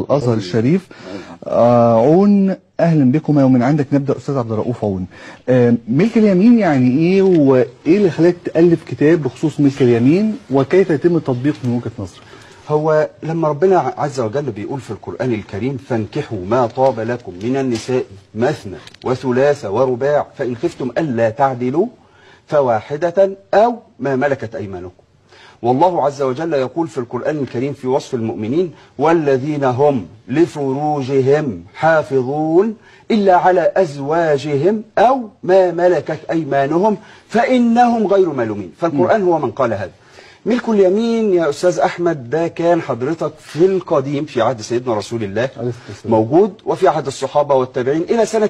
الازهر الشريف آه عون اهلا بكم ومن عندك نبدا استاذ عبد الرؤوف عون آه ملك اليمين يعني ايه وايه اللي خلاك تالف كتاب بخصوص ملك اليمين وكيف يتم التطبيق من وجهه نظرك هو لما ربنا عز وجل بيقول في القرآن الكريم فانكحوا ما طاب لكم من النساء مثنى وثلاث ورباع فإن خفتم ألا تعدلوا فواحدة أو ما ملكت أيمانكم والله عز وجل يقول في القرآن الكريم في وصف المؤمنين والذين هم لفروجهم حافظون إلا على أزواجهم أو ما ملكت أيمانهم فإنهم غير ملومين فالقرآن هو من قال هذا ملك اليمين يا أستاذ أحمد ده كان حضرتك في القديم في عهد سيدنا رسول الله عليه الصلاة والسلام. موجود وفي عهد الصحابة والتابعين إلى سنة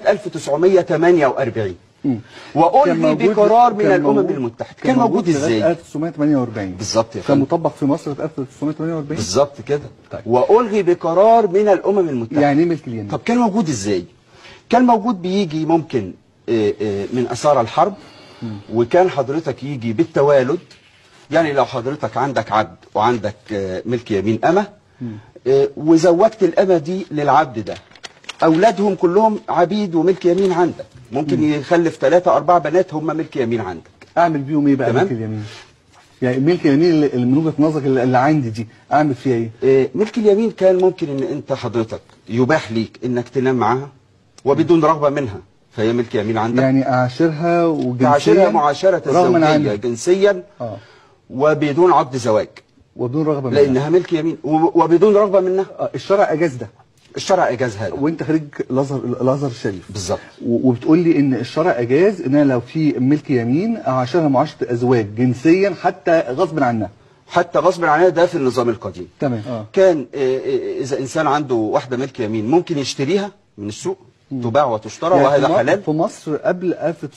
1948 وألغي موجود- بقرار من كان الأمم موجود- المتحدة كان موجود لغاية إزاي؟ 1948 بالظبط يا كان فندم مطبق في مصر في 1948 بالظبط كده طيب. وألغي بقرار من الأمم المتحدة يعني ايه ملك اليمين طب كان موجود ازاي كان موجود بيجي ممكن آه، آه، من اثار الحرب وكان حضرتك يجي بالتوالد يعني لو حضرتك عندك عبد وعندك آه، ملك يمين امه آه، وزوجت الامه دي للعبد ده اولادهم كلهم عبيد وملك يمين عندك ممكن يخلف ثلاثة أربع بنات هم ملك يمين عندك اعمل بيهم ايه بقى تمام. ملك اليمين يعني ملك اليمين اللي اللي من وجهه نظرك اللي اللي عندي دي اعمل فيها ايه آه، ملك اليمين كان ممكن ان انت حضرتك يباح ليك انك تنام معاها وبدون رغبة منها فهي ملك يمين عندك يعني اعاشرها وجنسيا تعاشرها معاشرة رغما الزوجية عنها جنسيا اه وبدون عقد زواج وبدون رغبه منها. لأنها ملك يمين و- وبدون رغبة منها آه، الشرع اجاز ده الشرع إجاز هذا وانت خريج الازهر الازهر الشريف بالظبط و- وبتقول لي ان الشرع اجاز ان انا لو في ملك يمين اعاشرها معاشره ازواج جنسيا حتى غصب عنها حتى غصب عنها ده في النظام القديم تمام اه كان آه، آه، إذا إنسان عنده واحدة ملك يمين ممكن يشتريها من السوق تباع وتشترى يعني وهذا في م- حلال في مصر قبل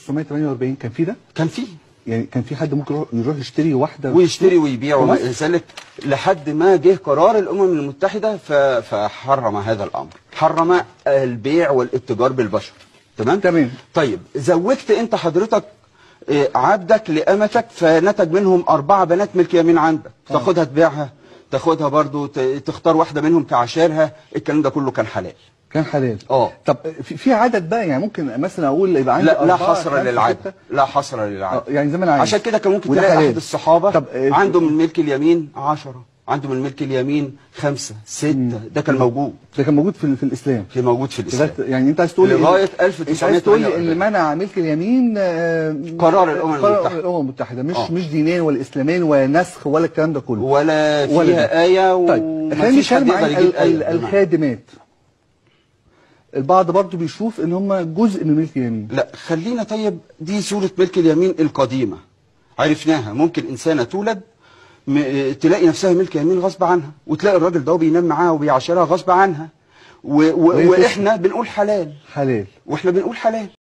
1948 كان في ده كان فيه يعني كان في حد ممكن يروح- يروح يشتري واحده ويشتري ويبيع في وما مصر؟ إلى ذلك لحد ما جه قرار الامم المتحده ف- فحرم هذا الامر حرم البيع والاتجار بالبشر تمام تمام. طيب زوجت انت حضرتك آه، عبدك لامتك فنتج منهم اربعه بنات ملك يمين عندك تاخدها تبيعها تاخدها برضو ت- تختار واحده منهم تعاشرها الكلام ده كله كان حلال كان حلال اه. طب في, في عدد بقى يعني ممكن مثلا اقول يبقى عندي لا لا أربعة، حصر خمسة، للعاده ستة؟ لا حصر للعاده آه، يعني زي ما انا عايز عشان كده كان ممكن وده تلاقي حلال. احد الصحابه طب آه، عنده من ملك اليمين عشرة عنده من ملك اليمين خمسة ستة ده كان موجود ده كان موجود في, في الاسلام في موجود في الاسلام لغاية- يعني انت عايز تقول لي إن- لغاية انت عايز تقول لي 1948. ان منع ملك اليمين آه، قرار الأمم قرار المتحدة. الامم المتحده مش آه. مش دينين ولا اسلامين ولا نسخ ولا الكلام ده كله ولا ولا فيها ده. آية طيب وما خلينا فيش حد نتكلم عن يقدر يجيب ال- ال- آية الخادمات البعض برضو بيشوف ان هم جزء من ملك اليمين لا خلينا طيب دي صورة ملك اليمين القديمة عرفناها ممكن إنسانة تولد م- تلاقي نفسها ملك يمين غصب عنها وتلاقي الراجل ده بينام معاها وبيعاشرها غصب عنها و و وهي وإحنا بنقول حلال حلال وإحنا بنقول حلال